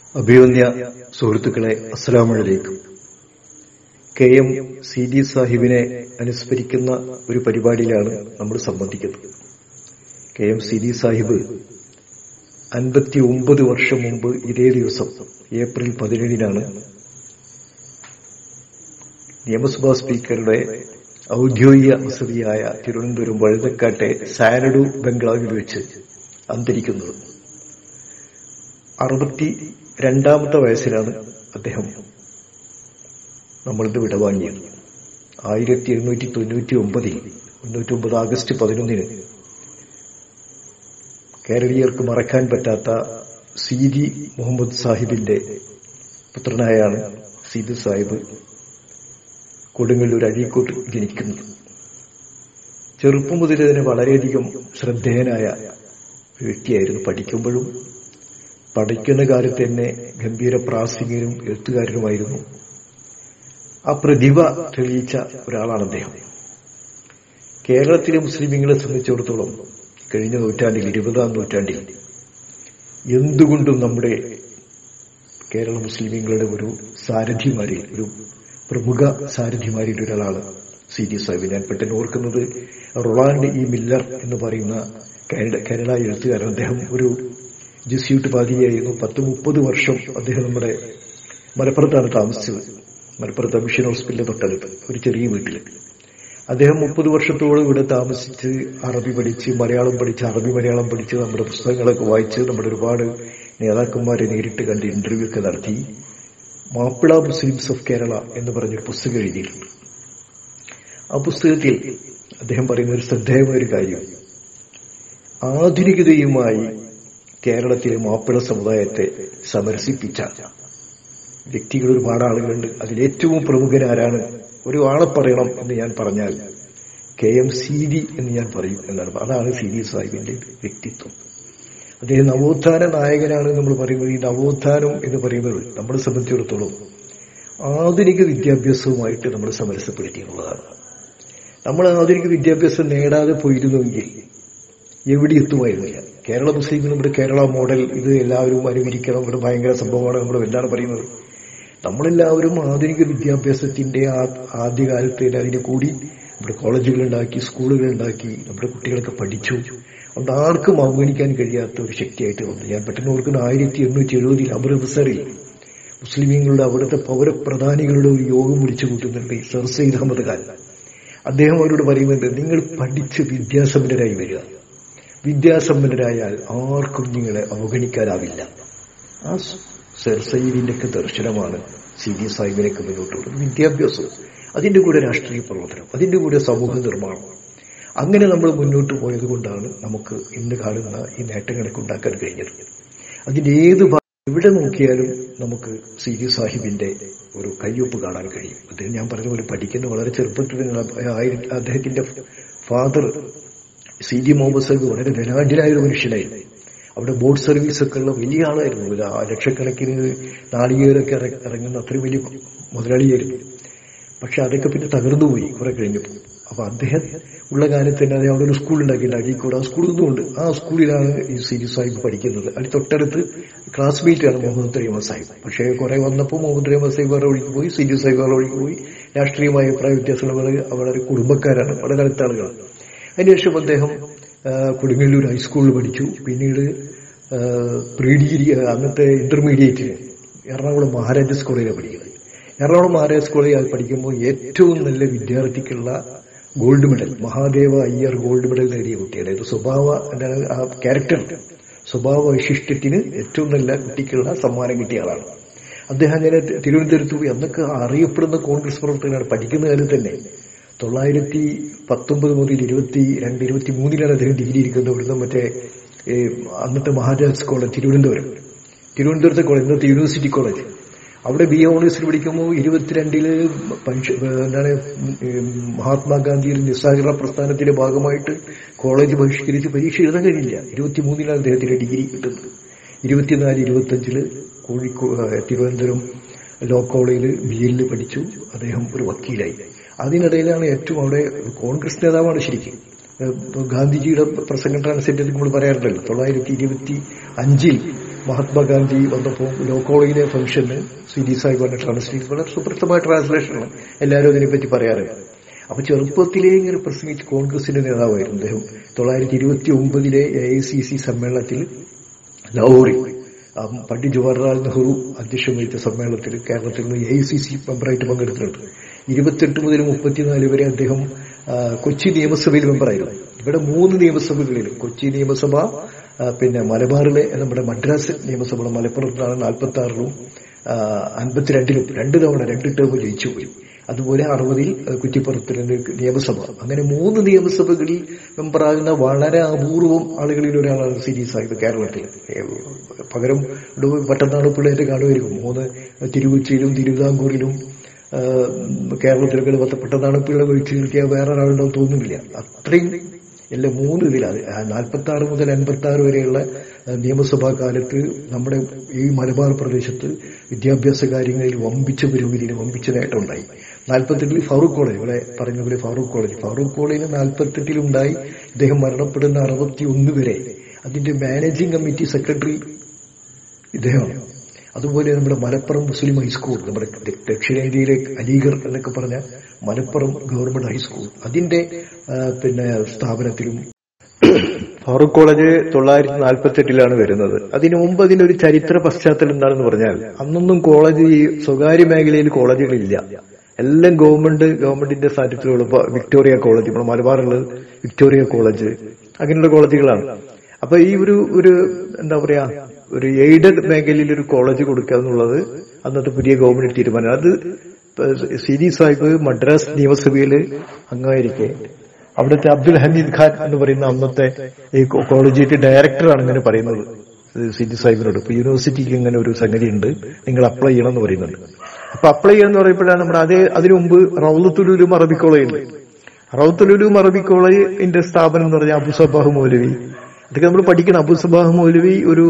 അഭിവന്യ സുഹൃത്തുക്കളെ അസ്സലാമലൈക്കും കെ എം സി ഡി സാഹിബിനെ അനുസ്മരിക്കുന്ന ഒരു പരിപാടിയിലാണ് നമ്മൾ സംബന്ധിക്കുന്നത് K M C D Sahib അൻപത്തി ഒമ്പത് വർഷം മുമ്പ് ഇതേ ദിവസം ഏപ്രിൽ പതിനേഴിനാണ് നിയമസഭാ സ്പീക്കറുടെ ഔദ്യോഗിക വസതിയായ തിരുവനന്തപുരം വഴുതക്കാട്ടെ സാരഡു ബംഗ്ലാവിൽ വെച്ച് അന്തരിക്കുന്നത് അറുപത്തി രണ്ടാമത്തെ വയസ്സിലാണ് അദ്ദേഹം നമ്മളിത് വിടവാങ്ങിയത് ആയിരത്തി എഴുന്നൂറ്റി തൊണ്ണൂറ്റി ഒമ്പതിൽ തൊണ്ണൂറ്റി ഒമ്പത് ആഗസ്റ്റ് പതിനൊന്നിന് കേരളീയർക്ക് മറക്കാൻ പറ്റാത്ത സീതി മുഹമ്മദ് സാഹിബിന്റെ പുത്രനായാണ് സീദ് സാഹിബ് കൊടുങ്ങല്ലൂർ അഴീക്കോട്ട് ജനിക്കുന്നത് ചെറുപ്പം മുതൽ തന്നെ വളരെയധികം ശ്രദ്ധേയനായ ഒരു വ്യക്തിയായിരുന്നു പഠിക്കുമ്പോഴും പഠിക്കുന്ന കാലത്ത് തന്നെ ഗംഭീര പ്രാസംഗികനും എഴുത്തുകാരനുമായിരുന്നു ആ പ്രതിഭ തെളിയിച്ച ഒരാളാണ് അദ്ദേഹം കേരളത്തിലെ മുസ്ലിമീങ്ങളെ സംബന്ധിച്ചിടത്തോളം കഴിഞ്ഞ നൂറ്റാണ്ടിൽ ഇരുപതാം നൂറ്റാണ്ടിൽ എന്തുകൊണ്ടും നമ്മുടെ കേരള മുസ്ലിമീങ്ങളുടെ ഒരു സാരഥിമാരിൽ ഒരു പ്രമുഖ സാരഥിമാരിൽ ഒരാളാണ് സി ഡി സാഹിബ് ഞാൻ പെട്ടെന്ന് ഓർക്കുന്നത് റൊളാൻഡ് ഇ മില്ലർ എന്ന് പറയുന്ന കേരള എഴുത്തുകാരൻ അദ്ദേഹം ഒരു ജസ്യൂട്ട് പാതിയായിരുന്നു പത്ത് മുപ്പത് വർഷം അദ്ദേഹം നമ്മുടെ മലപ്പുറത്താണ് താമസിച്ചത് മലപ്പുറത്ത് മിഷൻ ഹോസ്പിറ്റലിന്റെ തൊട്ടടുത്ത് ഒരു ചെറിയ വീട്ടിൽ അദ്ദേഹം മുപ്പത് വർഷത്തോളം ഇവിടെ താമസിച്ച് അറബി പഠിച്ച് മലയാളം പഠിച്ച് അറബി മലയാളം പഠിച്ച് നമ്മുടെ പുസ്തകങ്ങളൊക്കെ വായിച്ച് നമ്മുടെ ഒരുപാട് നേതാക്കന്മാരെ നേരിട്ട് കണ്ട് ഇന്റർവ്യൂ ഒക്കെ നടത്തി മാപ്പിള മുസ്ലിംസ് ഓഫ് കേരള എന്ന് പറഞ്ഞൊരു പുസ്തകം എഴുതിയിട്ടുണ്ട് ആ പുസ്തകത്തിൽ അദ്ദേഹം പറയുന്ന ഒരു ശ്രദ്ധേയമായ ഒരു കാര്യം ആധുനികതയുമായി കേരളത്തിലെ മാപ്പിള സമുദായത്തെ സമരസിപ്പിച്ച വ്യക്തികൾ ഒരുപാട് ആളുകളുണ്ട് അതിലേറ്റവും പ്രമുഖനാരാണ് ഒരു ആളെ പറയണം എന്ന് ഞാൻ പറഞ്ഞാൽ കെ എം സി ഡി എന്ന് ഞാൻ പറയും എന്നാണ് അതാണ് സി ഡി സാഹിബിന്റെ വ്യക്തിത്വം അദ്ദേഹം നവോത്ഥാന നായകനാണ് നമ്മൾ പറയുന്നത് ഈ നവോത്ഥാനം എന്ന് പറയുന്നത് നമ്മളെ സംബന്ധിച്ചിടത്തോളം ആധുനിക വിദ്യാഭ്യാസവുമായിട്ട് നമ്മൾ സമരസപ്പെടുത്തിയിട്ടുള്ളതാണ് നമ്മൾ ആധുനിക വിദ്യാഭ്യാസം നേടാതെ പോയിരുന്നുവെങ്കിൽ എവിടെ എത്തുമായിരുന്നില്ല കേരള മുസ്ലിം നമ്മുടെ കേരള മോഡൽ ഇത് എല്ലാവരും അനുകരിക്കണം ഇവിടെ ഭയങ്കര സംഭവമാണ് നമ്മൾ എന്താണ് പറയുന്നത് നമ്മളെല്ലാവരും ആധുനിക വിദ്യാഭ്യാസത്തിന്റെ ആദ്യകാലത്ത് അതിനെ കൂടി നമ്മുടെ കോളേജുകൾ ഉണ്ടാക്കി സ്കൂളുകൾ ഉണ്ടാക്കി നമ്മുടെ കുട്ടികളൊക്കെ പഠിച്ചു അതുകൊണ്ട് ആർക്കും അവഗണിക്കാൻ കഴിയാത്ത ഒരു ശക്തിയായിട്ട് വന്നു ഞാൻ പെട്ടെന്ന് ഓർക്കുന്ന ആയിരത്തി എണ്ണൂറ്റി എഴുപതിൽ അമൃത്സറിൽ മുസ്ലിമീങ്ങളുടെ അവിടുത്തെ പൗരപ്രധാനികളുടെ ഒരു യോഗം വിളിച്ചു കൂട്ടുന്നുണ്ട് സർ സയ്യിദ് അഹമ്മദ് ഖാൻ അദ്ദേഹം അവരോട് പറയുന്നുണ്ട് നിങ്ങൾ പഠിച്ച് വിദ്യാസമ്പന്നരായി വരിക വിദ്യാസമ്പന്നരായാൽ ആർക്കും നിങ്ങളെ അവഗണിക്കാനാവില്ല ആ സർ സയ്യിദിന്റെ ഒക്കെ ദർശനമാണ് സി ഡി സാഹിബിനൊക്കെ മുന്നോട്ടുള്ളത് വിദ്യാഭ്യാസം അതിന്റെ കൂടെ രാഷ്ട്രീയ പ്രവർത്തനം അതിന്റെ കൂടെ സമൂഹ നിർമ്മാണം അങ്ങനെ നമ്മൾ മുന്നോട്ട് പോയത് കൊണ്ടാണ് നമുക്ക് ഇന്ന് കാണുന്ന ഈ നേട്ടങ്ങളൊക്കെ ഉണ്ടാക്കാൻ കഴിഞ്ഞത് അതിന്റെ ഏത് എവിടെ നോക്കിയാലും നമുക്ക് സി ഡി സാഹിബിന്റെ ഒരു കയ്യൊപ്പ് കാണാൻ കഴിയും അദ്ദേഹം ഞാൻ പറഞ്ഞ പോലെ പഠിക്കുന്ന വളരെ ചെറുപ്പത്തിൽ അദ്ദേഹത്തിന്റെ father C D Muhammad Sahib വളരെ ധനാഢ്യനായ ഒരു മനുഷ്യനായിരുന്നു അവിടെ ബോട്ട് സർവീസ് ഒക്കെ ഉള്ള വലിയ ആളായിരുന്നു ലക്ഷക്കണക്കിന് നാളികേരൊക്കെ ഇറങ്ങുന്ന അത്രയും വലിയ മുതലാളിയായിരുന്നു പക്ഷെ അതൊക്കെ പിന്നെ തകർന്നുപോയി കുറെ കഴിഞ്ഞപ്പോൾ അപ്പൊ അദ്ദേഹം ഉള്ള കാലത്ത് തന്നെ അവിടെ ഒരു സ്കൂൾ ഉണ്ടാക്കിയിട്ടുണ്ട് അഴീക്കോട് ആ സ്കൂളിൽ നിന്നുണ്ട് ആ സ്കൂളിലാണ് ഈ സി സാഹിബ് പഠിക്കുന്നത് അതിന് തൊട്ടടുത്ത് ക്ലാസ്മേറ്റ് ആണ് മുഹമ്മദ് റഹ്മദ് സാഹിബ് പക്ഷേ കുറെ വന്നപ്പോൾ മുഹമ്മദ് റഹ്മദ് സാഹിബ് വേറെ വഴിക്ക് പോയി സി സാഹിബ് വേറെ വഴിക്ക് പോയി രാഷ്ട്രീയമായ അഭിപ്രായ വ്യത്യാസങ്ങൾ വളരെ കുടുംബക്കാരാണ് വളരെ അടുത്ത ആളുകളാണ് അതിനുശേഷം അദ്ദേഹം കൊടുങ്ങല്ലൂർ ഹൈസ്കൂളിൽ പഠിച്ചു പിന്നീട് പ്രീ ഡിഗ്രി അന്നത്തെ ഇന്റർമീഡിയറ്റ് എറണാകുളം മഹാരാജാസ് കോളേജിലാണ് പഠിക്കുന്നത് എറണാകുളം മഹാരാജാസ് കോളേജിൽ പഠിക്കുമ്പോൾ ഏറ്റവും നല്ല വിദ്യാർത്ഥിക്കുള്ള gold medal Mahadeva Iyer gold medal നേടിയ കുട്ടിയാണ് ഇത് സ്വഭാവ ആ ക്യാരക്ടർ സ്വഭാവ വൈശിഷ്ട്യത്തിന് ഏറ്റവും നല്ല കുട്ടിക്കുള്ള സമ്മാനം കിട്ടിയ ആളാണ് അദ്ദേഹം അങ്ങനെ തിരുവനന്തപുരത്ത് പോയി അന്നൊക്കെ അറിയപ്പെടുന്ന കോൺഗ്രസ് പ്രവർത്തകനാണ് പഠിക്കുന്ന കാലത്ത് തന്നെ തൊള്ളായിരത്തി പത്തൊമ്പത് മുതൽ ഇരുപത്തി രണ്ട് ഇരുപത്തി മൂന്നിലാണ് അദ്ദേഹം ഡിഗ്രി ഇരിക്കുന്നത് ഇവിടുന്ന് മറ്റേ അന്നത്തെ മഹാരാജാസ് കോളേജ് തിരുവനന്തപുരം തിരുവനന്തപുരത്തെ കോളേജ് ഇന്നത്തെ യൂണിവേഴ്സിറ്റി കോളേജ് അവിടെ ബി എ ഓണേഴ്സിൽ പഠിക്കുമ്പോൾ ഇരുപത്തിരണ്ടില് എന്താണ് മഹാത്മാഗാന്ധിയുടെ നിസ്സഹകരണ പ്രസ്ഥാനത്തിന്റെ ഭാഗമായിട്ട് കോളേജ് ബഹിഷ്കരിച്ച് പരീക്ഷ എഴുതാൻ കഴിയില്ല ഇരുപത്തിമൂന്നിലാണ് അദ്ദേഹത്തിന്റെ ഡിഗ്രി കിട്ടുന്നത് ഇരുപത്തിനാല് ഇരുപത്തഞ്ചില് കോഴിക്കോട് തിരുവനന്തപുരം ലോ കോളേജിൽ ബി എല്ലിൽ പഠിച്ചു അദ്ദേഹം ഒരു വക്കീലായി അതിനിടയിലാണ് ഏറ്റവും അവിടെ കോൺഗ്രസ് നേതാവാണ് ശരിക്കും ഗാന്ധിജിയുടെ പ്രസംഗം ട്രാൻസ്ലേറ്റ് നമ്മൾ പറയാറുണ്ടല്ലോ തൊള്ളായിരത്തി ഇരുപത്തി അഞ്ചിൽ മഹാത്മാഗാന്ധി വന്നപ്പോൾ ലോ കോളേജിലെ ഫംഗ്ഷന് സീരീസ് ആയി പറഞ്ഞ ട്രാൻസ്ലേറ്റ് വളരെ സുപ്രസിദ്ധമായ ട്രാൻസ്ലേഷനാണ് എല്ലാവരും അതിനെപ്പറ്റി പറയാറുണ്ട് അപ്പൊ ചെറുപ്പത്തിലേ ഇങ്ങനെ പ്രസംഗിച്ച് കോൺഗ്രസിന്റെ നേതാവായിരുന്നു അദ്ദേഹം തൊള്ളായിരത്തി ഇരുപത്തി ഒമ്പതിലെ എ ഐ സി സി സമ്മേളനത്തിൽ ലഹോറിൽ ആ പണ്ഡിറ്റ് ജവഹർലാൽ നെഹ്റു അധ്യക്ഷം വഹിച്ച സമ്മേളനത്തിൽ കേരളത്തിൽ നിന്ന് എ ഐ സി സി മെമ്പറായിട്ട് പങ്കെടുത്തിട്ടുണ്ട് ഇരുപത്തെട്ട് മുതൽ മുപ്പത്തിനാല് വരെ അദ്ദേഹം ആ, കൊച്ചി നിയമസഭയിൽ മെമ്പറായിരുന്നു ഇവിടെ മൂന്ന് നിയമസഭകളിൽ കൊച്ചി നിയമസഭ ആ, പിന്നെ മലബാറിലെ നമ്മുടെ മദ്രാസ് നിയമസഭ മലപ്പുറത്താണ് നാൽപ്പത്തി ആറിലും അൻപത്തിരണ്ടിലും രണ്ട് തവണ രണ്ട് ടേം ജയിച്ചുപോയി അതുപോലെ അറുപതിൽ ആ, കുറ്റിപ്പുറത്തിന് നിയമസഭ അങ്ങനെ മൂന്ന് നിയമസഭകളിൽ മെമ്പറാകുന്ന വളരെ അപൂർവം ആളുകളിൽ ഒരാളാണ് സീരീസ് ആയത് കേരളത്തിൽ ഏ, പകരം ഇവിടെ പട്ടനാട് പിള്ളേരെ കാണുമായിരിക്കും മൂന്ന് തിരുവച്ചിയിലും തിരുവിതാംകൂറിലും ആ, കേരളത്തിലൊക്കെ പട്ടനാട് പിള്ളേ ഒഴിച്ചു കിട്ടിയാൽ വേറെ ഒരാളുണ്ടാവും തോന്നുന്നില്ല അത്രയും എല്ലാം മൂന്ന് ഇതിലാണ് നാൽപ്പത്തി ആറ് മുതൽ അൻപത്തി ആറ് വരെയുള്ള ആ, നിയമസഭാ കാലത്ത് നമ്മുടെ ഈ മലബാർ പ്രദേശത്ത് വിദ്യാഭ്യാസ കാര്യങ്ങളിൽ വമ്പിച്ച പുരോഗതിയിൽ വമ്പിച്ച നേട്ടമുണ്ടായി നാൽപ്പത്തെട്ടിൽ ഫാറൂഖ് കോളേജ് ഇവിടെ പറഞ്ഞ പോലെ ഫാറൂഖ് കോളേജ് ഫാറൂഖ് കോളേജ് നാൽപ്പത്തെട്ടിലുണ്ടായി ഇദ്ദേഹം മരണപ്പെടുന്ന അറുപത്തി ഒന്ന് വരെ അതിന്റെ മാനേജിംഗ് കമ്മിറ്റി സെക്രട്ടറി ഇദ്ദേഹമാണ് അതുപോലെ നമ്മുടെ മലപ്പുറം മുസ്ലിം ഹൈസ്കൂൾ നമ്മുടെ ദ- ദക്ഷിണേന്ത്യയിലെ അലീഗർ എന്നൊക്കെ പറഞ്ഞ മലപ്പുറം ഗവൺമെന്റ് ഹൈസ്കൂൾ അതിന്റെ ആ, പിന്നെ സ്ഥാപനത്തിലും ഫാറൂഖ് കോളേജ് തൊള്ളായിരത്തി നാൽപ്പത്തി എട്ടിലാണ് വരുന്നത് അതിനു മുമ്പ് അതിനൊരു ചരിത്ര പശ്ചാത്തലം എന്താണെന്ന് പറഞ്ഞാൽ അന്നൊന്നും കോളേജ് ഈ സ്വകാര്യ മേഖലയിൽ കോളേജുകളില്ല എല്ലാം ഗവൺമെന്റ് ഗവൺമെന്റിന്റെ സാന്നിധ്യത്തിലുള്ള ഇപ്പൊ വിക്ടോറിയ കോളേജ് നമ്മുടെ മലബാറുള്ളത് വിക്ടോറിയ കോളേജ് അങ്ങനെയുള്ള കോളേജുകളാണ് അപ്പൊ ഈ ഒരു ഒരു എന്താ പറയാ ഒരു എയ്ഡഡ് മേഖലയിൽ ഒരു കോളേജ് കൊടുക്കുക എന്നുള്ളത് അന്നത്തെ പുതിയ ഗവൺമെന്റ് തീരുമാനം അത് സിരി സാഹിബ് മദ്രാസ് നിയമസഭയിൽ അംഗമായിരിക്കെ അവിടുത്തെ അബ്ദുൽ ഹമീദ് ഖാൻ എന്ന് പറയുന്ന അന്നത്തെ ഈ കോ- കോളേജിന്റെ ഡയറക്ടറാണ് ഇങ്ങനെ പറയുന്നത് സിറ്റി സാഹിബിനോട് ഇപ്പൊ യൂണിവേഴ്സിറ്റിക്ക് ഇങ്ങനെ ഒരു സംഗതി ഉണ്ട് നിങ്ങൾ അപ്ലൈ ചെയ്യണം എന്ന് പറയുന്നുണ്ട് അപ്പൊ അപ്ലൈ ചെയ്യാന്ന് പറയുമ്പോഴാണ് നമ്മുടെ അതേ അതിനു മുമ്പ് റൗലത്തുലൂലും അറബി കോളേജ് ഉണ്ട് റൗത്തുലുലും അറബി കോളേജിന്റെ സ്ഥാപനം എന്ന് പറഞ്ഞാൽ അബു സബാഹ് മൗലവി അതൊക്കെ നമ്മൾ പഠിക്കണം അബു സബാഹ് മൗലവി ഒരു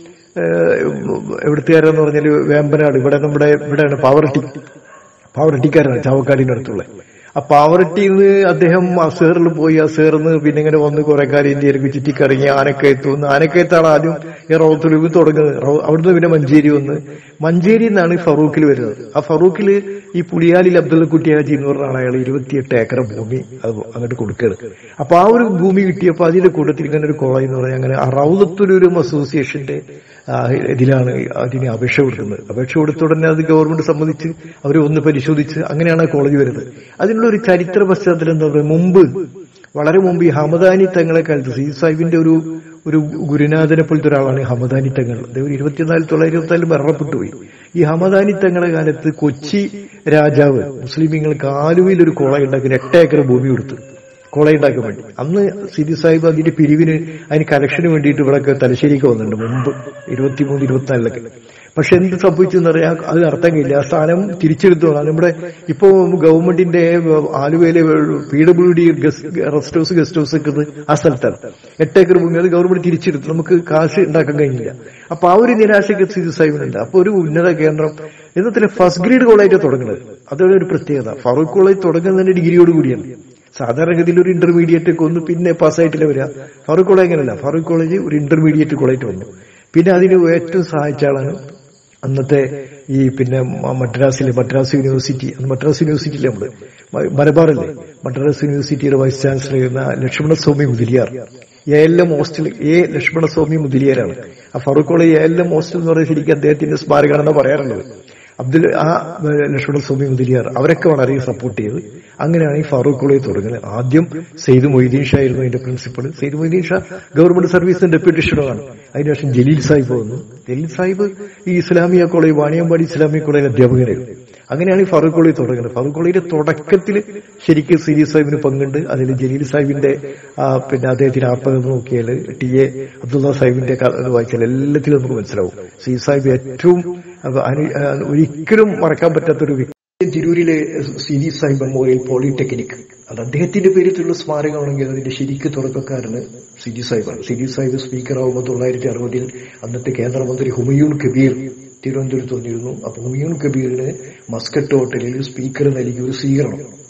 ഏഹ്, എവിടുത്തുകാരെന്ന് പറഞ്ഞാൽ വേമ്പനാട് ഇവിടെ നമ്മുടെ ഇവിടെയാണ് പാവർട്ടി പാവറട്ടിക്കാരാണ് ചാവക്കാടിന്റെ അടുത്തുള്ള ആ പാവറട്ടിയിൽ നിന്ന് അദ്ദേഹം അസേറിൽ പോയി അസേറിന്ന് പിന്നെ ഇങ്ങനെ വന്ന് കുറെ കാര്യം ഇന്ത്യയിലേക്ക് ചുറ്റിക്കറങ്ങി ആനക്കയത്ത് വന്ന് ആനക്കയത്താണ് ആദ്യം ഈ റൗത്തുലുബ് തുടങ്ങുന്നത് റൗ- അവിടുന്ന് പിന്നെ മഞ്ചേരി വന്ന് മഞ്ചേരി നിന്നാണ് ഈ ഫറൂഖിൽ വരുന്നത് ആ ഫറൂഖിൽ ഈ പുളിയാലിൽ അബ്ദുള്ള കുട്ടിയാജി എന്ന് പറഞ്ഞ ആളെ അയാൾ ഇരുപത്തിയെട്ട് ഏക്കർ ഭൂമി അത് അങ്ങോട്ട് കൊടുക്കുകയാണ് അപ്പൊ ആ ഒരു ഭൂമി കിട്ടിയപ്പോ അതിന്റെ കൂട്ടത്തിൽ ഇങ്ങനെ ഒരു കോളേജ് എന്ന് പറഞ്ഞാൽ അങ്ങനെ റൗദത്തുലൂരും അസോസിയേഷന്റെ ആ, ഇതിലാണ് അതിന് അപേക്ഷ കൊടുക്കുന്നത് അപേക്ഷ കൊടുത്ത ഉടനെ അത് ഗവൺമെന്റ് സമ്മതിച്ച് അവർ ഒന്ന് പരിശോധിച്ച് അങ്ങനെയാണ് ആ കോളേജ് വരുന്നത് അതിനുള്ള ഒരു ചരിത്ര പശ്ചാത്തലം എന്താ പറയുക മുമ്പ് വളരെ മുമ്പ് ഈ ഹമദാനി തങ്ങളെ കാലത്ത് സി സാഹിബിന്റെ ഒരു ഒരു ഗുരുനാഥനെ പോലത്തെ ഒരാളാണ് ഈ ഹമദാനി തങ്ങൾ അദ്ദേഹം ഇരുപത്തിനാല് തൊള്ളായിരത്തി ഇരുപത്തിനാലിൽ മരണപ്പെട്ടു പോയി ഈ ഹമദാനി തങ്ങളെ കാലത്ത് കൊച്ചി രാജാവ് മുസ്ലിമീങ്ങൾക്ക് ആലുവയിൽ ഒരു കോളേജ് ഉണ്ടാക്കി എട്ട് ഏക്കർ ഭൂമി കൊടുത്തു കോളേജ് ഉണ്ടാക്കാൻ വേണ്ടി അന്ന് സിരി സാഹിബ് അതിന്റെ പിരിവിന് അതിന് കലക്ഷന് വേണ്ടിയിട്ട് ഇവിടെ തലശ്ശേരിക്ക് വന്നിട്ടുണ്ട് മുമ്പ് ഇരുപത്തിമൂന്ന് ഇരുപത്തിനാലിലൊക്കെ പക്ഷെ എന്ത് സംഭവിച്ചെന്ന് പറയാ അത് അർത്ഥം കഴിയില്ല ആ സ്ഥാനം തിരിച്ചെടുത്തോളാം നമ്മുടെ ഇപ്പോ ഗവൺമെന്റിന്റെ ആലുവയിലെ P W D rest house guest house ഒക്കെ ആ സ്ഥലത്താണ് എട്ട് ഏക്കർ ഭൂമി അത് ഗവൺമെന്റ് തിരിച്ചെടുത്തു നമുക്ക് കാശ് ഉണ്ടാക്കാൻ കഴിഞ്ഞില്ല അപ്പൊ ആ ഒരു നിരാശയ്ക്ക് സിരി സാഹിബിനുണ്ട് അപ്പൊ ഒരു ഉന്നത കേന്ദ്രം എന്നതിന് ഫസ്റ്റ് ഗ്രേഡ് കോളേജ് തുടങ്ങുന്നത് അതാണ് ഒരു പ്രത്യേകത ഫറൂഖ് കോളേജ് തുടങ്ങുന്നതിന്റെ ഡിഗ്രിയോട് കൂടിയാണ് സാധാരണഗതിയിൽ ഒരു ഇന്റർമീഡിയറ്റ് ഒക്കെ ഒന്ന് പിന്നെ പാസ്സായിട്ടില്ല വരിക ഫാറൂഖ് കോളേജ് അങ്ങനെയല്ല ഫാറൂഖ് കോളേജ് ഒരു ഇന്റർമീഡിയറ്റ് കോളേജ് വന്നു പിന്നെ അതിന് ഏറ്റവും സഹായിച്ച ആളാണ് അന്നത്തെ ഈ പിന്നെ മ- മദ്രാസിലെ മദ്രാസ് യൂണിവേഴ്സിറ്റി അന്ന് മദ്രാസ് യൂണിവേഴ്സിറ്റിയിലെ നമ്മള് മ- മലബാറല്ലേ മദ്രാസ് യൂണിവേഴ്സിറ്റിയുടെ വൈസ് ചാൻസലർ ആയിരുന്ന Lakshmanaswami Mudaliar A L M hostel A Lakshmanaswami മുതിരിയാരാണ് ആ Farook college A L M hostel എന്ന് പറയുന്നത് ശരിക്കും അദ്ദേഹത്തിന്റെ സ്മാരകമാണെന്ന് പറയാറുള്ളത് അബ്ദുൽ ആ ലക്ഷ്മണ സ്വാമി മുതിരിയാർ അവരൊക്കെ വളരെ സപ്പോർട്ട് ചെയ്ത് അങ്ങനെയാണ് ഈ ഫാറൂഖ് കോളേജ് തുടങ്ങുന്നത് ആദ്യം സെയ്ദ് മൊയ്തീൻ ഷാ ആയിരുന്നു അതിന്റെ പ്രിൻസിപ്പൾ സെയ്ദ് മൊയ്തീൻ ഷാ ഗവൺമെന്റ് സർവീസിന്റെ ഡെപ്യൂട്ടേഷനുമാണ് അതിനുശേഷം ജലീൽ സാഹിബ് വന്നു ജലീൽ സാഹിബ് ഈ ഇസ്ലാമിയ കോളേജ് വാണിയമ്പാടി ഇസ്ലാമിയ കോളേജ് അധ്യാപകനായിരുന്നു അങ്ങനെയാണ് ഈ ഫാറൂഖ് കോളേജ് തുടങ്ങുന്നത് ഫാറൂഖ് കോളേജിന്റെ തുടക്കത്തിൽ ശരിക്കും സിരി സാഹിബിന് പങ്കുണ്ട് അതിൽ ജലീൽ സാഹിബിന്റെ ആ, പിന്നെ അദ്ദേഹത്തിന്റെ ആത്മകഥ നോക്കിയാൽ ടി എ അബ്ദുള്ള സാഹിബിന്റെ ക- ഇത് വായിച്ചാൽ എല്ലാത്തിലും നമുക്ക് മനസ്സിലാവും സി സാഹിബ് ഏറ്റവും അത് അനു- ആ, ഒരിക്കലും മറക്കാൻ പറ്റാത്തൊരു വ്യക്തി തിരൂരിലെ സിരി സാഹിബ് മെമ്മോറിയൽ പോളിടെക്നിക് അത് അദ്ദേഹത്തിന്റെ പേരിലുള്ള സ്മാരകമാണെങ്കിൽ അതിന്റെ ശരിക്ക് തുടക്കക്കാരന് സിരി സാഹിബാണ് സിരി സാഹിബ് സ്പീക്കർ ആവുമ്പോൾ തൊള്ളായിരത്തി അറുപതിൽ അന്നത്തെ കേന്ദ്രമന്ത്രി ഹുമയൂൺ കബീർ തിരുവനന്തപുരത്ത് വന്നിരുന്നു അപ്പൊ ഹുമയൂൺ കബീറിന് മസ്കറ്റ് ഹോട്ടലിൽ സ്പീക്കർ നൽകിയ ഒരു സ്വീകരണം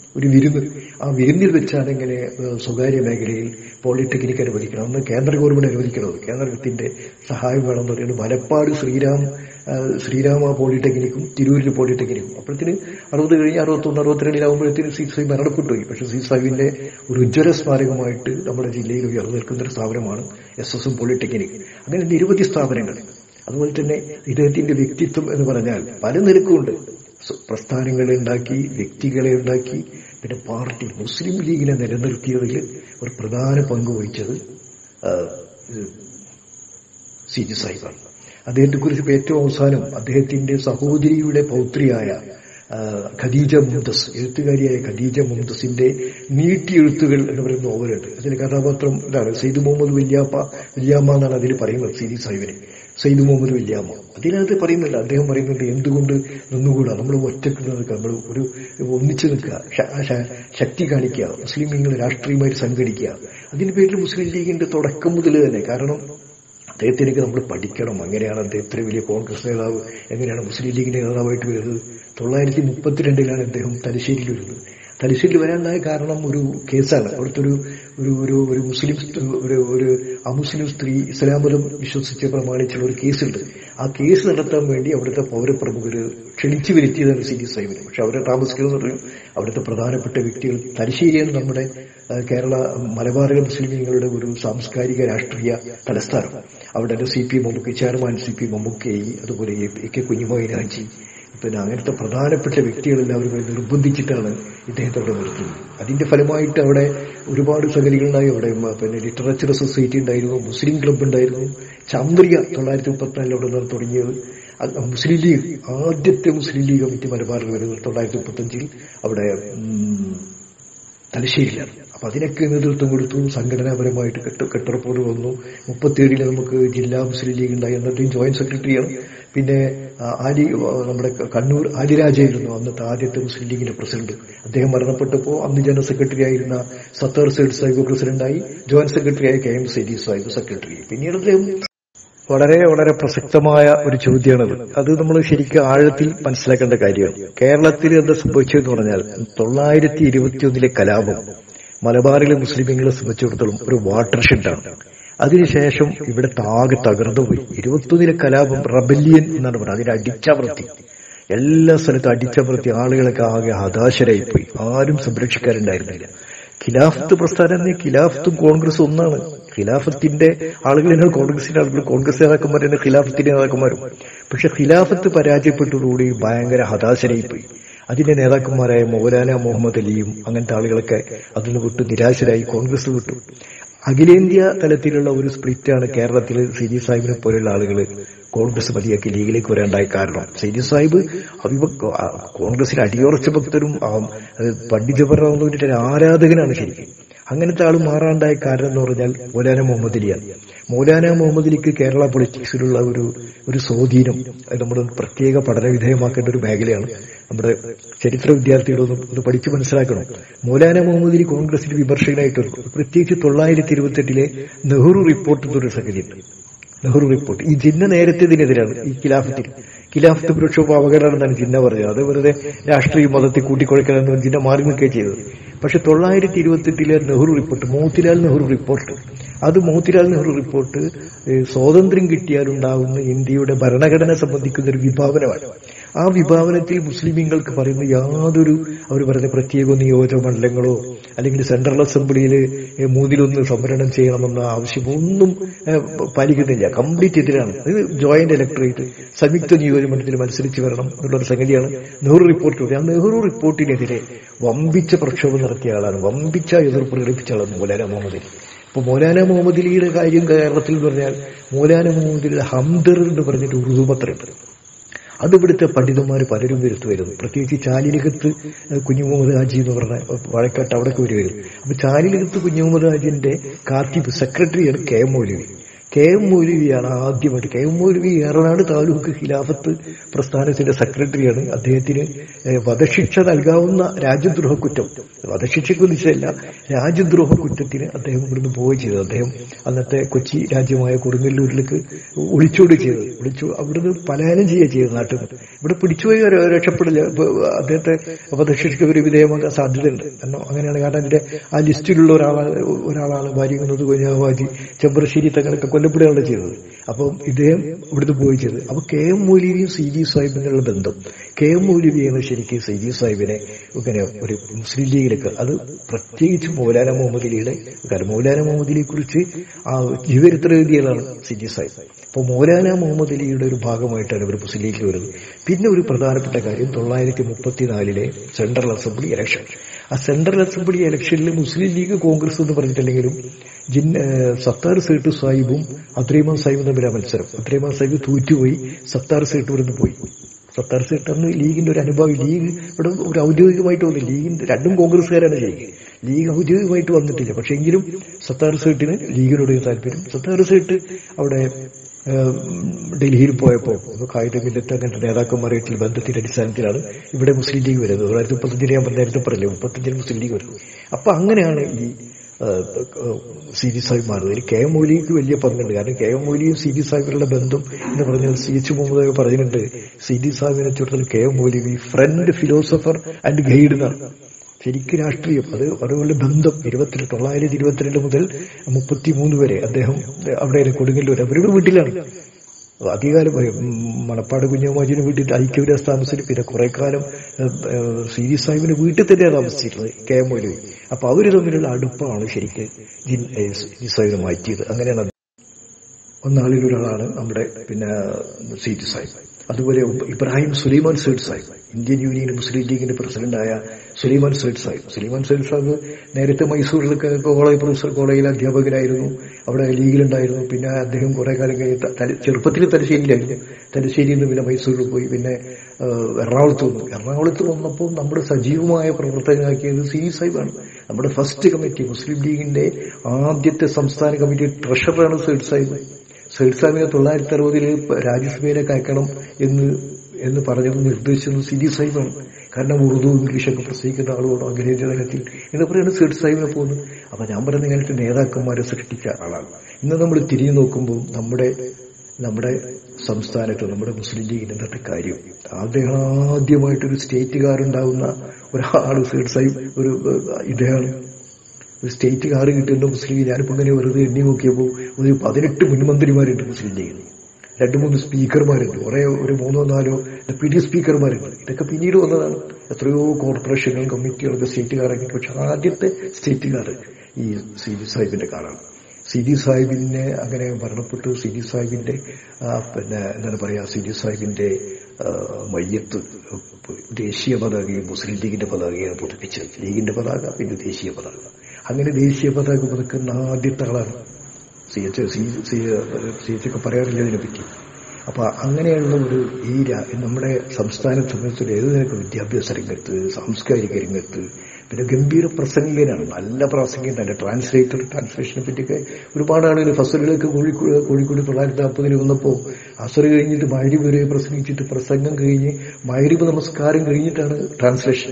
ഒരു വിരുന്ന് ആ വിരുന്നിൽ വെച്ചാണ് ഇങ്ങനെ ഏഹ്, സ്വകാര്യ മേഖലയിൽ പോളിടെക്നിക് അനുവദിക്കണം അന്ന് കേന്ദ്ര ഗവൺമെന്റ് അനുവദിക്കുന്നത് കേന്ദ്രത്തിന്റെ സഹായം വേണമെന്ന് പറയുന്നത് വലപ്പാട് ശ്രീരാം ഏഹ്, ശ്രീരാമ പോളിടെക്നിക്കും തിരൂരിൽ പോളിടെക്നിക്കും അപ്പോഴത്തിന് അറുപത് കഴിഞ്ഞ് അറുപത്തൊന്ന് അറുപത്തിരണ്ടിലാകുമ്പോഴത്തേന് സി സാഹിബ് മരണപ്പെട്ടു പോയി പക്ഷെ സി സാഹിബിന്റെ ഒരു ഉജ്ജ്വല സ്മാരകമായിട്ട് നമ്മുടെ ജില്ലയിൽ ഉയർന്നു നിൽക്കുന്ന ഒരു സ്ഥാപനമാണ് എസ് എസ് എം പോളിടെക്നിക് അങ്ങനെ നിരവധി സ്ഥാപനങ്ങൾ അതുപോലെ തന്നെ ഇദ്ദേഹത്തിന്റെ വ്യക്തിത്വം എന്ന് പറഞ്ഞാൽ പല നിരക്കുമുണ്ട് സ- പ്രസ്ഥാനങ്ങളെ ഉണ്ടാക്കി വ്യക്തികളെ ഉണ്ടാക്കി പിന്നെ പാർട്ടി മുസ്ലിം ലീഗിനെ നിലനിർത്തിയതിൽ ഒരു പ്രധാന പങ്ക് വഹിച്ചത് ആ, ഇത് സി ജി സാഹിബാണ് അദ്ദേഹത്തെ കുറിച്ച് ഏറ്റവും അവസാനം അദ്ദേഹത്തിന്റെ സഹോദരിയുടെ പൗത്രിയായ ആ, ഖദീജ മുംതസ് എഴുത്തുകാരിയായ ഖദീജ മുംതസിന്റെ നീട്ടിയെഴുത്തുകൾ എന്ന് പറയുന്ന നോവലുണ്ട് അതിൽ കഥാപാത്രം ഇതാണ് സെയ്ദ് മുഹമ്മദ് വല്യാപ്പ വല്യാമ്മ എന്നാണ് അതിൽ പറയുന്നത് സി ഡി സാഹിബിനെ സെയ്ദ് മുഹമ്മദ് വല്യാമ്മ അതിനകത്ത് പറയുന്നില്ല അദ്ദേഹം പറയുന്നുണ്ട് എന്തുകൊണ്ട് നിന്നുകൂടാ നമ്മൾ ഒറ്റക്ക് നിൽക്കുക നമ്മൾ ഒരു ഒന്നിച്ചു നിൽക്കുക ശ- ശ- ശക്തി കാണിക്കുക മുസ്ലിം ലീഗികൾ രാഷ്ട്രീയമായിട്ട് സംഘടിക്കുക അതിന്റെ പേരിൽ മുസ്ലിം ലീഗിന്റെ തുടക്കം മുതൽ തന്നെ കാരണം അദ്ദേഹത്തിനൊക്കെ നമ്മൾ പഠിക്കണം അങ്ങനെയാണ് അദ്ദേഹം ഇത്ര വലിയ കോൺഗ്രസ് നേതാവ് എങ്ങനെയാണ് മുസ്ലിം ലീഗിന്റെ നേതാവായിട്ട് വരുന്നത് തൊള്ളായിരത്തി മുപ്പത്തിരണ്ടിലാണ് അദ്ദേഹം തലശ്ശേരിയിൽ വരുന്നത് തലശ്ശേരിയിൽ വരാനുണ്ടായ കാരണം ഒരു കേസാണ് അവിടുത്തെ ഒരു ഒരു ഒരു ഒരു മുസ്ലിം സ്ത്രീ- ഒരു ഒരു അമുസ്ലിം സ്ത്രീ ഇസ്ലാം മതം വിശ്വസിച്ച് പ്രമാണിച്ചുള്ള ഒരു കേസുണ്ട് ആ കേസ് നടത്താൻ വേണ്ടി അവിടുത്തെ പൗരപ്രമുഖര് ക്ഷണിച്ചു വരുത്തിയതാണ് സി ഡി സാഹിബിനെ പക്ഷെ അവരെ താമസിക്കുന്നത് പറയും അവിടുത്തെ പ്രധാനപ്പെട്ട വ്യക്തികൾ തലശ്ശേരിയാണ് നമ്മുടെ ആ, കേരള മലബാറിലെ മുസ്ലിം ലീഗുകളുടെ ഒരു സാംസ്കാരിക രാഷ്ട്രീയ തലസ്ഥാനം അവിടെ സി പി മമ്മൂക്ക് ചെയർമാൻ സി പി മമ്മൂക്കെ അതുപോലെ എ കെ കുഞ്ഞുമോയിനാജി പിന്നെ അങ്ങനത്തെ പ്രധാനപ്പെട്ട വ്യക്തികളെല്ലാവരും കൂടി നിർബന്ധിച്ചിട്ടാണ് ഇദ്ദേഹത്തെ അവിടെ നിർത്തുന്നത് അതിന്റെ ഫലമായിട്ട് അവിടെ ഒരുപാട് സംഗതികളുണ്ടായി അവിടെ മ- പിന്നെ ലിറ്ററേച്ചർ സൊസൈറ്റി ഉണ്ടായിരുന്നു മുസ്ലിം ക്ലബ്ബ് ഉണ്ടായിരുന്നു ചന്ദ്രിക തൊള്ളായിരത്തി മുപ്പത്തിനാലിൽ അവിടെ നിന്ന് തുടങ്ങിയത് അത് മുസ്ലിം ലീഗ് ആദ്യത്തെ മുസ്ലിം ലീഗ് കമ്മിറ്റി മലബാറിൽ വരുന്നത് തൊള്ളായിരത്തി മുപ്പത്തഞ്ചിൽ അവിടെ ഉം, തലശ്ശേരിയിലാണ് അപ്പൊ അതിനൊക്കെ നേതൃത്വം കൊടുത്തു സംഘടനാപരമായിട്ട് കെട്ട് കെട്ടുറപ്പോട് വന്നു മുപ്പത്തിയേഴില് നമുക്ക് ജില്ലാ മുസ്ലിം ലീഗ് ഉണ്ടായി അന്നത്തെയും ജോയിന്റ് സെക്രട്ടറിയാണ് പിന്നെ ആ, ആലി ആ, നമ്മുടെ കണ്ണൂർ ആലിരാജയായിരുന്നു അന്നത്തെ ആദ്യത്തെ മുസ്ലിം ലീഗിന്റെ പ്രസിഡന്റ് അദ്ദേഹം മരണപ്പെട്ടപ്പോൾ അന്ന് ജനറൽ സെക്രട്ടറി ആയിരുന്ന സത്താർ സൈഡ് സാഹിബ് പ്രസിഡന്റായി ജോയിന്റ് സെക്രട്ടറി ആയി K M Saidi Sahib secretary പിന്നീട് അദ്ദേഹം വളരെ വളരെ പ്രസക്തമായ ഒരു ചോദ്യമാണത് അത് നമ്മൾ ശരിക്കും ആഴത്തിൽ മനസ്സിലാക്കേണ്ട കാര്യമാണ് കേരളത്തിൽ എന്താ സംഭവിച്ചതെന്ന് പറഞ്ഞാൽ തൊള്ളായിരത്തി ഇരുപത്തിയൊന്നിലെ കലാപം മലബാറിലെ മുസ്ലിമുകളെ സംബന്ധിച്ചിടത്തോളം ഒരു വാട്ടർ ഷെഡാണ് അതിനുശേഷം ഇവിടെ താകെ തകർന്നുപോയി ഇരുപത്തൊന്നിലെ കലാപം റബല്യൻ എന്നാണ് പറയുന്നത് അതിനെ അടിച്ചമർത്തി എല്ലാ സ്ഥലത്തും അടിച്ചമർത്തി ആളുകളൊക്കെ ആകെ ഹതാശരായിപ്പോയി ആരും സംരക്ഷിക്കാനുണ്ടായിരുന്നില്ല ഖിലാഫത്ത് പ്രസ്ഥാനം തന്നെ ഖിലാഫത്തും കോൺഗ്രസും ഒന്നാണ് ഖിലാഫത്തിന്റെ ആളുകൾ തന്നെ കോൺഗ്രസിന്റെ ആളുകൾ കോൺഗ്രസ് നേതാക്കന്മാർ തന്നെ ഖിലാഫത്തിന്റെ നേതാക്കന്മാരും പക്ഷെ ഖിലാഫത്ത് പരാജയപ്പെട്ടതോടുകൂടി ഭയങ്കര ഹതാശരായിപ്പോയി അതിന്റെ നേതാക്കന്മാരായ മൗലാന മുഹമ്മദ് അലിയും അങ്ങനത്തെ ആളുകളൊക്കെ അതിന് വിട്ടു നിരാശരായി കോൺഗ്രസ് വിട്ടു അഖിലേന്ത്യാ തലത്തിലുള്ള ഒരു സ്പ്ലിറ്റാണ് കേരളത്തിൽ സിജി സാഹിബിനെ പോലെയുള്ള ആളുകൾ കോൺഗ്രസ് മതിയാക്കി ലീഗിലേക്ക് വരാണ്ടായ കാരണം സൈനി സാഹിബ് അഭിഭ കോൺഗ്രസിലെ അടിയുറച്ച ഭക്തരും ആ, അത് പണ്ഡിറ്റ് ജവഹർലാൽ ഒരു ആരാധകനാണ് ശരിക്കും അങ്ങനത്തെ ആൾ മാറാണ്ടായ കാരണം എന്ന് പറഞ്ഞാൽ മൗലാന മുഹമ്മദ് അലിയാണ് മൗലാന മുഹമ്മദ് അലിക്ക് കേരള പൊളിറ്റിക്സിലുള്ള ഒരു ഒരു സ്വാധീനം അത് നമ്മൾ പ്രത്യേക പഠന വിധേയമാക്കേണ്ട ഒരു മേഖലയാണ് നമ്മുടെ ചരിത്ര വിദ്യാർത്ഥികളൊന്നും ഒന്ന് പഠിച്ച് മനസ്സിലാക്കണം മൗലാന മുഹമ്മദ് അലി കോൺഗ്രസിന്റെ വിമർശകനായിട്ട് വരും. പ്രത്യേകിച്ച് തൊള്ളായിരത്തി ഇരുപത്തെട്ടിലെ നെഹ്റു റിപ്പോർട്ട് എന്നൊരു സംഗതിയുണ്ട് നെഹ്റു റിപ്പോർട്ട് ഈ ജിന്ന നേരത്തെ ഇതിനെതിരാണ് ഈ ഖിലാഫത്തിൽ ഖിലാഫത്ത് പ്രക്ഷോഭം അപകടമാണെന്നാണ് ജിന്ന പറഞ്ഞത് അത് വെറുതെ രാഷ്ട്രീയ മതത്തെ കൂട്ടിക്കുഴക്കലെന്ന് ജിന്ന മാറി നിൽക്കുകയും ചെയ്തത് പക്ഷെ തൊള്ളായിരത്തി ഇരുപത്തെട്ടിലെ നെഹ്റു റിപ്പോർട്ട് മോത്തിലാൽ നെഹ്റു റിപ്പോർട്ട് അത് മോത്തിലാൽ നെഹ്റു റിപ്പോർട്ട് ഏഹ്, സ്വാതന്ത്ര്യം കിട്ടിയാലുണ്ടാകുന്ന ഇന്ത്യയുടെ ഭരണഘടന സംബന്ധിക്കുന്ന ഒരു വിഭാവനമാണ് ആ വിഭാവനത്തിൽ മുസ്ലിമീങ്ങൾക്ക് പറയുന്ന യാതൊരു അവർ പറയുന്ന പ്രത്യേക നിയോജക മണ്ഡലങ്ങളോ അല്ലെങ്കിൽ സെൻട്രൽ അസംബ്ലിയിൽ മൂന്നിലൊന്ന് സംവരണം ചെയ്യണമെന്ന ആവശ്യമൊന്നും ഏഹ്, പാലിക്കുന്നില്ല കംപ്ലീറ്റ് എതിരാണ് ഇത് ജോയിന്റ് ഇലക്ടറേറ്റ് സംയുക്ത നിയോജകമണ്ഡലത്തിൽ മത്സരിച്ച് വരണം എന്നുള്ളൊരു സംഗതിയാണ് നെഹ്റു റിപ്പോർട്ട് ആ നെഹ്റു റിപ്പോർട്ടിനെതിരെ വമ്പിച്ച പ്രക്ഷോഭം നടത്തിയ ആളാണ് വമ്പിച്ച എതിർപ്പ് പ്രകടിപ്പിച്ച ആളാണ് മൗലാന മുഹമ്മദ് അലി ഇപ്പൊ മൗലാന മുഹമ്മദ് അലിയുടെ കാര്യം കേരളത്തിൽ എന്ന് പറഞ്ഞാൽ മൗലാന മുഹമ്മദ് അലിയുടെ ഹംദർ എന്ന് പറഞ്ഞിട്ട് ഉറുദു പത്രമുണ്ട് അത് ഇവിടുത്തെ പണ്ഡിതന്മാർ പലരും വരുത്തുമായിരുന്നു പ്രത്യേകിച്ച് ചാലിലകത്ത് കുഞ്ഞു മുഹമ്മദ് ഹാജി എന്ന് പറഞ്ഞ വഴക്കാട്ട് അവിടേക്ക് വരുമായിരുന്നു അപ്പൊ ചാലിലകത്ത് കുഞ്ഞു മുഹമ്മദ് ഹാജിന്റെ കാത്തിബ് സെക്രട്ടറിയാണ് K M Moulavi K M മൗലവിയാണ് ആദ്യമായിട്ട് കെ എം മൗലവി ഏറനാട് താലൂക്ക് ഖിലാഫത്ത് പ്രസ്ഥാനത്തിന്റെ സെക്രട്ടറിയാണ് അദ്ദേഹത്തിന് ഏഹ്, വധശിക്ഷ നൽകാവുന്ന രാജ്യദ്രോഹ കുറ്റം വധശിക്ഷയ്ക്ക് വിധിച്ചതല്ല രാജ്യദ്രോഹ കുറ്റത്തിന് അദ്ദേഹം ഇവിടുന്ന് പോവുകയും ചെയ്തത് അദ്ദേഹം അന്നത്തെ കൊച്ചി രാജ്യമായ കൊടുങ്ങല്ലൂരിലേക്ക് ഒളിച്ചോട് ചെയ്തത് ഒളിച്ചു അവിടുന്ന് പലായനം ചെയ്യുക ചെയ്തത് നാട്ടിൽ നിന്ന് ഇവിടെ പിടിച്ചുപോയി ഒരു രക്ഷപ്പെടില്ല ഇപ്പൊ അദ്ദേഹത്തെ വധശിക്ഷയ്ക്ക് ഒരു വിധേയമാക്കാൻ സാധ്യതയുണ്ട് കാരണം അങ്ങനെയാണ് കാരണം അതിന്റെ ആ ലിസ്റ്റിലുള്ള ഒരാളാണ് ഒരാളാണ് ഭാര്യക്കുന്നത് കൊഞ്ഞാവാജി ചെമ്പ്രശ്ശേരി തങ്ങളൊക്കെ കൊല്ലപ്പെടുകയാണ് ചെയ്തത് അപ്പം ഇദ്ദേഹം ഇവിടുന്ന് പോയി ചെയ്തത് അപ്പൊ കെ എം മൗലവിയും സി ജി സാഹിബിനുള്ള ബന്ധം കെ എം മൗലവിയാണ് ശരിക്കും സി ജി സാഹിബിനെ ഇങ്ങനെ ഒരു മുസ്ലിം ലീഗിലേക്ക് അത് പ്രത്യേകിച്ച് മൗലാന മുഹമ്മദ് അലിയുടെ കാരണം മൗലാന മുഹമ്മദ് അലിയെ കുറിച്ച് ആ ജീവചരിത്ര എഴുതിയതാണ് സി ജി സാഹിബ് അപ്പോൾ മൗലാന മുഹമ്മദ് അലിയുടെ ഒരു ഭാഗമായിട്ടാണ് ഇവർ മുസ്ലിം ലീഗിൽ വരുന്നത് പിന്നെ ഒരു പ്രധാനപ്പെട്ട കാര്യം തൊള്ളായിരത്തി മുപ്പത്തിനാലിലെ സെൻട്രൽ അസംബ്ലി ഇലക്ഷൻ ആ സെൻട്രൽ അസംബ്ലി ഇലക്ഷനിൽ മുസ്ലിം ലീഗ് കോൺഗ്രസ് എന്ന് പറഞ്ഞിട്ടില്ലെങ്കിലും ജിൻ ഏഹ് സത്താർ സേട്ട് സാഹിബും അദ്രീമാൻ സാഹിബും തമ്മിലാണ് മത്സരം അദ്രീമാൻ സാഹിബ് തോറ്റുപോയി സത്താർ സേട്ട് ഇവിടുന്ന് പോയി സത്താർ സേട്ട് അന്ന് ലീഗിന്റെ ഒരു അനുഭവം ലീഗ് ഇവിടെ ഒരു ഔദ്യോഗികമായിട്ട് വന്നു ലീഗിന്റെ രണ്ടും കോൺഗ്രസ്സുകാരാണ് ശരിക്കും ലീഗ് ഔദ്യോഗികമായിട്ട് വന്നിട്ടില്ല പക്ഷെ എങ്കിലും സത്താർ സേട്ടിന് ലീഗിനോട് താല്പര്യം സത്താർ സേട്ട് അവിടെ ഏഹ്, ഡൽഹിയിൽ പോയപ്പോൾ കായിക മില്ലത്ത് അങ്ങനത്തെ നേതാക്കന്മാരായിട്ടുള്ള ബന്ധത്തിന്റെ അടിസ്ഥാനത്തിലാണ് ഇവിടെ മുസ്ലിം ലീഗ് വരുന്നത് തൊള്ളായിരത്തി മുപ്പത്തഞ്ചിന് ഞാൻ നേരത്തെ പറഞ്ഞില്ലേ മുപ്പത്തഞ്ചിന് മുസ്ലിം ലീഗ് വരുന്നത് അപ്പൊ അങ്ങനെയാണ് ഈ സി ജി സാഹിബ് മാറുന്നത് ഇതിൽ കെ എം മൗലിക്ക് വലിയ പങ്കുണ്ട് കാരണം കെ എം മൗലിയും സി ജി സാഹിബിലുള്ള ബന്ധം എന്ന് പറഞ്ഞാൽ സി എച്ച് മുഹമ്മദ് പറഞ്ഞിട്ടുണ്ട് സി ജി സാഹിബിനെ ചുറ്റത്തിൽ K M Moulavi friend philosopher and guide എന്നാണ് ശരിക്കും രാഷ്ട്രീയം അത് അതുപോലെ ബന്ധം ഇരുപത്തി തൊള്ളായിരത്തി ഇരുപത്തിരണ്ട് മുതൽ മുപ്പത്തിമൂന്ന് വരെ അദ്ദേഹം അവിടെ കൊടുങ്ങല്ലൂർ അവരുടെ വീട്ടിലാണ് അധികാലം പറയും മണപ്പാട് കുഞ്ഞമ്മാജിന് വീട്ടിൽ ഐക്യവിലാസ് താമസിച്ചു പിന്നെ കുറെ കാലം സീരി സാഹിബിന്റെ വീട്ടിൽ തന്നെയാണ് താമസിച്ചിരുന്നത് കെ എം മൗലവി അപ്പൊ അവര് തമ്മിലുള്ള അടുപ്പമാണ് ശരിക്ക് ജിൻ സീരി സാഹിബിനെ മാറ്റിയത് അങ്ങനെയാണ് ഒന്നാളിൽ ഒരാളാണ് നമ്മുടെ പിന്നെ സീറ്റ് സാഹിബ് അതുപോലെ ഇബ്രാഹിം സുലൈമാൻ സേഡ് സാഹിബ് ഇന്ത്യൻ യൂണിയൻ മുസ്ലിം ലീഗിന്റെ പ്രസിഡന്റായ സുലൈമാൻ സേഡ് സാഹിബ് സുലൈമാൻ സേഡ് സാഹിബ് നേരത്തെ മൈസൂരിലൊക്കെ കോളേജ് പ്രൊഫസർ കോളേജിലെ അധ്യാപകനായിരുന്നു അവിടെ ലീഗിലുണ്ടായിരുന്നു പിന്നെ അദ്ദേഹം കുറെ കാലം കഴിഞ്ഞ് ത- തല- ചെറുപ്പത്തിൽ തലശ്ശേരിയിലായിരുന്നു തലശ്ശേരിയിൽ നിന്ന് പിന്നെ മൈസൂരിൽ പോയി പിന്നെ ഏഹ്, എറണാകുളത്ത് വന്നു എറണാകുളത്ത് വന്നപ്പോൾ നമ്മുടെ സജീവമായ പ്രവർത്തകനാക്കിയത് സി സാഹിബാണ് നമ്മുടെ ഫസ്റ്റ് കമ്മിറ്റി മുസ്ലിം ലീഗിന്റെ ആദ്യത്തെ സംസ്ഥാന കമ്മിറ്റി ട്രഷററാണ് സേഡ് സാഹിബ് സൈഡ് സാഹിബിനെ തൊള്ളായിരത്തി അറുപതിൽ രാജ്യസഭയിലേക്ക് അയക്കണം എന്ന് എന്ന് പറഞ്ഞത് നിർദ്ദേശിച്ചത് സിരി സാഹിബാണ് കാരണം ഉറുദു ഇംഗ്ലീഷൊക്കെ പ്രസംഗിക്കുന്ന ആളുകളോ അഖിലേന്ത്യാ തലത്തിൽ എന്ന് പറയുന്നത് സൈഡ് സാഹിബിനെ പോകുന്നു അപ്പൊ ഞാൻ പറയുന്ന ഇങ്ങനത്തെ നേതാക്കന്മാരെ സൃഷ്ടിച്ച ആളാണ് ഇന്ന് നമ്മൾ തിരിഞ്ഞു നോക്കുമ്പോൾ നമ്മുടെ നമ്മുടെ സംസ്ഥാനത്ത് നമ്മുടെ മുസ്ലിം ലീഗിന്റെ ഇന്നത്തെ കാര്യം അദ്ദേഹം ആദ്യമായിട്ടൊരു സ്റ്റേറ്റുകാരുണ്ടാവുന്ന ഒരാൾ സൈഡ് സാഹിബ് ഒരു ഏഹ്, ഇദ്ദേഹമാണ് ഒരു സ്റ്റേറ്റ് കാറ് കിട്ടുന്ന മുസ്ലിം ലീഗ് ഞാനിപ്പോ ഇങ്ങനെ വെറുതെ എണ്ണി നോക്കിയപ്പോൾ ഒരു പതിനെട്ട് മുൻമന്ത്രിമാരുണ്ട് മുസ്ലിം ലീഗിൽ രണ്ടു മൂന്ന് സ്പീക്കർമാരുണ്ട് കുറെ ഒരു മൂന്നോ നാലോ ഡെപ്യൂട്ടി സ്പീക്കർമാരുണ്ട് ഇതൊക്കെ പിന്നീട് വന്നതാണ് എത്രയോ കോർപ്പറേഷനുകൾ കമ്മിറ്റികളൊക്കെ സ്റ്റേറ്റ് കാറൊക്കെ പക്ഷെ ആദ്യത്തെ സ്റ്റേറ്റ് കാറ് ഈ സി ഡി സാഹിബിന്റെ കാറാണ് സി ഡി സാഹിബിനെ അങ്ങനെ മരണപ്പെട്ടു സി ഡി സാഹിബിന്റെ ആ, പിന്നെ എന്താണ് പറയാ സി ഡി സാഹിബിന്റെ ആ, മയ്യത്ത് ദേശീയ പതാകയും മുസ്ലിം ലീഗിന്റെ പതാകയാണ് പുതുപ്പിച്ചത് ലീഗിന്റെ പതാക പിന്നെ ദേശീയ പതാക അങ്ങനെ ദേശീയ പതാക പുതുക്കുന്ന ആദ്യത്തെ ആളാണ് C H C C C H ഒക്കെ പറയാറില്ല ഇതിനെപ്പറ്റി അപ്പൊ അങ്ങനെയുള്ള ഒരു ഈ രാ- നമ്മുടെ സംസ്ഥാനത്തെ സംബന്ധിച്ചുള്ള ഏത് നിരക്ക് വിദ്യാഭ്യാസ രംഗത്ത് സാംസ്കാരിക രംഗത്ത് പിന്നെ ഗംഭീര പ്രസംഗകനാണ് നല്ല പ്രാസംഗികൻ തന്നെ ട്രാൻസ്ലേറ്റർ ട്രാൻസ്ലേഷനെ പറ്റിയൊക്കെ ഒരുപാട് ആളുകൾ ഫസലുകളൊക്കെ കോഴിക്കോട് കോഴിക്കോട് തൊള്ളായിരത്തി നാൽപ്പതിൽ വന്നപ്പോൾ അസർ കഴിഞ്ഞിട്ട് മൈരിബ് വരെ പ്രസംഗിച്ചിട്ട് പ്രസംഗം കഴിഞ്ഞ് മൈരിബ് നമസ്കാരം കഴിഞ്ഞിട്ടാണ് ട്രാൻസ്ലേഷൻ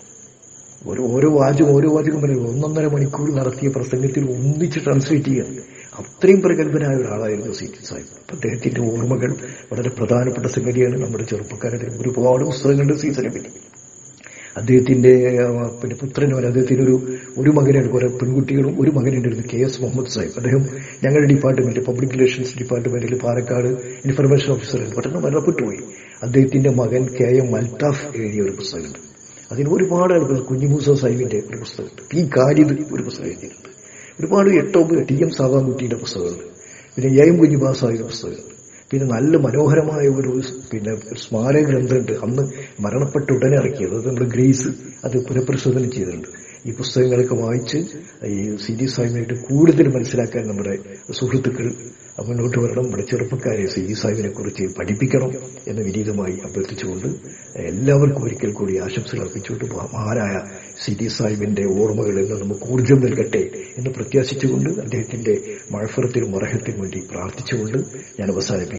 ഓരോ ഓരോ വാചകം ഓരോ വാചകം പറയും ഒന്നൊന്നര മണിക്കൂർ നടത്തിയ പ്രസംഗത്തിൽ ഒന്നിച്ച് ട്രാൻസ്ലേറ്റ് ചെയ്യുക അത്രയും പ്രഗത്ഭനായ ഒരാളായിരുന്നു സി ടി സാഹിബ് അപ്പൊ അദ്ദേഹത്തിന്റെ ഓർമ്മകൾ വളരെ പ്രധാനപ്പെട്ട സംഗതിയാണ് നമ്മുടെ ചെറുപ്പക്കാരുടെ ഒരുപാട് പുസ്തകങ്ങളുടെ സീസണെ പറ്റി അദ്ദേഹത്തിന്റെ ആ, പിന്നെ പുത്രനും അദ്ദേഹത്തിന് ഒരു ഒരു മകനാണ് കുറെ പെൺകുട്ടികളും ഒരു മകനുണ്ടായിരുന്നു കെ എസ് മുഹമ്മദ് സാഹിബ് അദ്ദേഹം ഞങ്ങളുടെ ഡിപ്പാർട്ട്മെന്റ് പബ്ലിക് റിലേഷൻസ് ഡിപ്പാർട്ട്മെന്റിൽ പാലക്കാട് ഇൻഫർമേഷൻ ഓഫീസറാണ് പെട്ടെന്ന് മരണപ്പെട്ടു പോയി അദ്ദേഹത്തിന്റെ മകൻ കെ എം അൽത്താഫ് എഴുതിയ ഒരു പുസ്തകമുണ്ട് അതിന് ഒരുപാട് ആളുകൾ കുഞ്ഞിമൂസ സാഹിബിന്റെ ഒരു പുസ്തകമുണ്ട് പി ഖാലിദ് ഒരു പുസ്തകം എഴുതിയിട്ടുണ്ട് ഒരുപാട് എട്ടോ ടി എം സാവാൻകുട്ടിയുടെ പുസ്തകമുണ്ട് പിന്നെ എ എം കുഞ്ഞിബാ സാഹിബിന്റെ പുസ്തകമുണ്ട് പിന്നെ നല്ല മനോഹരമായ ഒരു പിന്നെ സ്മാരക ഗ്രന്ഥമുണ്ട് അന്ന് മരണപ്പെട്ട ഉടനെ ഇറക്കിയത് അത് നമ്മുടെ ഗ്രേസ് അത് പുനഃപരിശോധന ചെയ്തിട്ടുണ്ട് ഈ പുസ്തകങ്ങളൊക്കെ വായിച്ച് ഈ സി ഡി സാഹിബിനായിട്ട് കൂടുതൽ മനസ്സിലാക്കാൻ നമ്മുടെ സുഹൃത്തുക്കൾ മുന്നോട്ട് വരണം നമ്മുടെ ചെറുപ്പക്കാരെ സി ഡി സാഹിബിനെ കുറിച്ച് പഠിപ്പിക്കണം എന്ന് വിനീതമായി അഭ്യർത്ഥിച്ചുകൊണ്ട് എല്ലാവർക്കും ഒരിക്കൽ കൂടി ആശംസകൾ അർപ്പിച്ചുകൊണ്ട് മഹാനായ സി ഡി സാഹിബിന്റെ ഓർമ്മകൾ എന്ന് നമുക്ക് ഊർജ്ജം നൽകട്ടെ എന്ന് പ്രത്യാശിച്ചുകൊണ്ട് അദ്ദേഹത്തിന്റെ മഴഫറത്തിനും മറഹത്തിനും വേണ്ടി പ്രാർത്ഥിച്ചുകൊണ്ട് ഞാൻ അവസാനിപ്പിക്കും